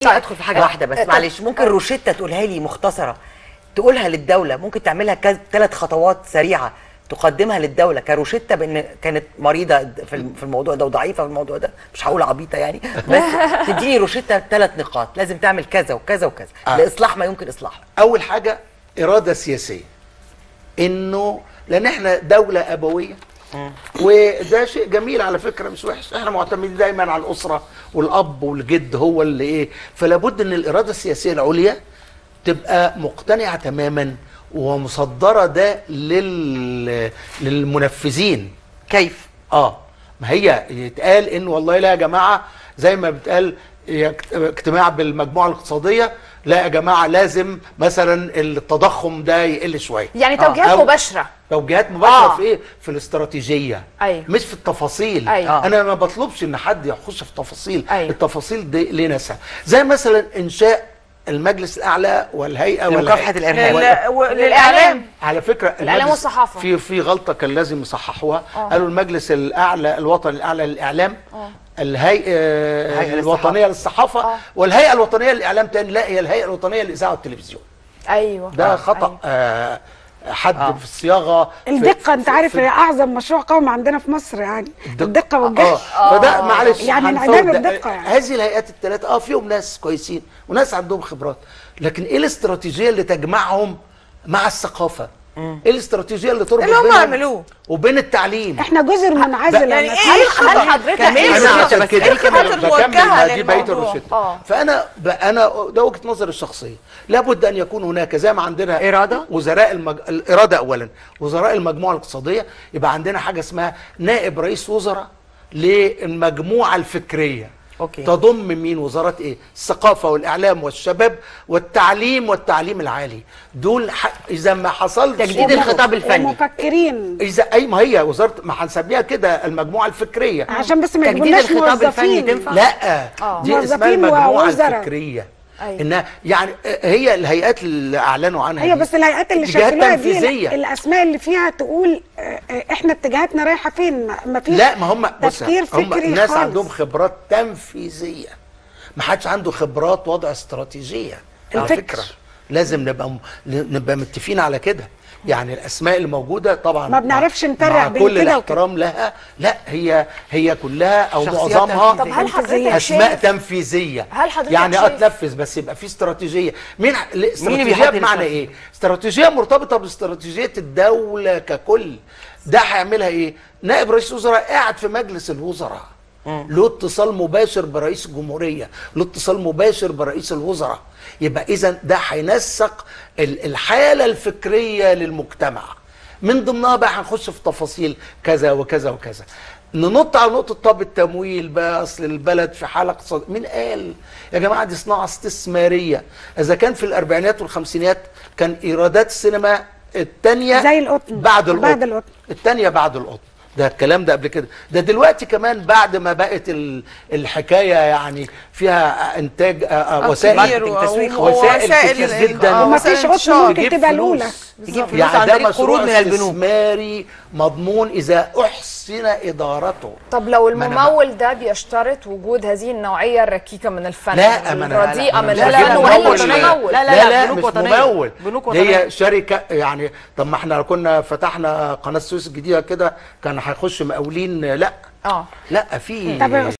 خليني طيب. ادخل في حاجه آه، واحده بس آه، معلش ممكن روشته تقولها لي مختصره تقولها للدوله ممكن تعملها ثلاث خطوات سريعه تقدمها للدوله كروشته بان كانت مريضه في الم- في الموضوع ده وضعيفه في الموضوع ده مش هقول عبيطه يعني بس تديني روشته ثلاث نقاط لازم تعمل كذا وكذا وكذا آه. لاصلاح ما يمكن اصلاحه اول حاجه اراده سياسيه انه لان احنا دوله ابويه وده شيء جميل على فكره مش وحش احنا معتمدين دايما على الاسره والاب والجد هو اللي ايه فلا بد ان الاراده السياسيه العليا تبقى مقتنعه تماما ومصدره ده لل للمنفذين كيف اه ما هي يتقال ان والله لا يا جماعه زي ما بتقال يك- اجتماع بالمجموعه الاقتصاديه لا يا جماعه لازم مثلا التضخم ده يقل شويه يعني توجيهات أو مباشره توجيهات مباشره آه. في ايه في الاستراتيجيه أيوة. مش في التفاصيل أيوة. انا ما بطلبش ان حد يخش في تفاصيل أيوة. التفاصيل دي ليه ناسها زي مثلا انشاء المجلس الاعلى والهيئه لمكافحه والهيئة- الارهاب لل- و- للاعلام على فكره الإعلام المجلس- والصحافة. في في غلطه كان لازم يصححوها قالوا المجلس الاعلى الوطني الاعلى للاعلام الهيئه الهيئة الوطنيه للصحافه آه. والهيئه الوطنيه للاعلام تاني لا هي الهيئه الوطنيه للاذاعه والتلفزيون ايوه ده آه، خطا أيوة. آه حد آه. في الصياغه في- الدقه انت في- عارف في- هي اعظم مشروع قومي عندنا في مصر يعني الدقه اه والجهل فده معلش يعني هنفوت انعدام ده. الدقة يعني. هذه الهيئات الثلاثه اه فيهم ناس كويسين وناس عندهم خبرات لكن ايه الاستراتيجيه اللي تجمعهم مع الثقافه ايه الاستراتيجيه اللي تربط اللي هم بينهم عملوه. وبين التعليم احنا جزر منعزل يعني عن ايه الخلق. هل حضرتك كملي ايه روشتة انا الخطط- عشان بس كده إيه الخطط بكمل الموجهه ما دي بقيه للموضوع الروشته آه. فانا ب- انا ده وجهه نظري الشخصيه لابد ان يكون هناك زي ما عندنا إرادة؟ وزراء المج... الاراده اولا وزراء المجموعه الاقتصاديه يبقى عندنا حاجه اسمها نائب رئيس وزراء للمجموعه الفكريه أوكي. تضم مين وزارات ايه الثقافه والاعلام والشباب والتعليم والتعليم العالي دول ح... اذا ما حصلش تجديد الخطاب الفني ومفكرين اذا اي ما هي وزاره ما هنسميها كده المجموعه الفكريه عشان بس ما تجديد يجيبولناش الخطاب الفني موظفين تنفع؟ لا آه. دي اسمها موظفين المجموعه ووزراء. الفكريه أيوة. انها يعني هي الهيئات اللي اعلنوا عنها هي دي بس الهيئات اللي جهات شكلوها دي تنفيذيه الاسماء اللي فيها تقول آه، آه، احنا اتجاهاتنا رايحه فين ما- ما فيش لا ما هم بص تفكير هم فكري الناس خالص. عندهم خبرات تنفيذيه ما حدش عنده خبرات وضع استراتيجيه على الفكر. فكره لازم نبقى م... نبقى متفقين على كده يعني الاسماء الموجوده طبعا ما بنعرفش مع- نفرق مع بين كل كده الاحترام لها لا هي هي كلها او شخصيات معظمها طب هل حضرتك اسماء شايف تنفيذيه هل حضرتك يعني اه شايف- تنفذ بس يبقى في استراتيجيه مين ح- ل- استراتيجيه بيحدد بمعنى الشخص؟ ايه استراتيجيه مرتبطه باستراتيجيه الدوله ككل ده هيعملها ايه نائب رئيس وزراء قاعد في مجلس الوزراء له اتصال مباشر برئيس الجمهوريه له اتصال مباشر برئيس الوزراء يبقى اذا ده هينسق ال- الحاله الفكريه للمجتمع من ضمنها بقى هنخش في تفاصيل كذا وكذا وكذا ننط على نقطة طب التمويل بقى أصل البلد في حالة اقتصادية مين قال يا جماعة دي صناعة استثمارية إذا كان في الأربعينات والخمسينات كان إيرادات السينما التانية زي القطن. بعد القطن بعد القطن. التانية بعد القطن ده الكلام ده قبل كده ده دلوقتي كمان بعد ما بقت ال- الحكاية يعني فيها إنتاج آه، آه، وسائل كتير و- تسويق. وسائل ووسائل كتير ال- جدا آه، وما وسائل فيش قطن انتشار. ممكن تجيب تبقى فلوس. الأولى. تجيب فلوس يعني عن ده طريق مشروع قروض من البنوك استثماري مضمون اذا احسن ادارته طب لو ما أنا الممول ده بيشترط وجود هذه النوعيه الركيكه من الفن لا ما انا الرديئه من لا الفن ولا مش ممول لا، لا لا, بنوك مش وطنية. ممول بنوك دي وطنية. هي شركه يعني طب ما احنا لو كنا فتحنا قناه السويس الجديده كده كان هيخش مقاولين لا اه لا في طب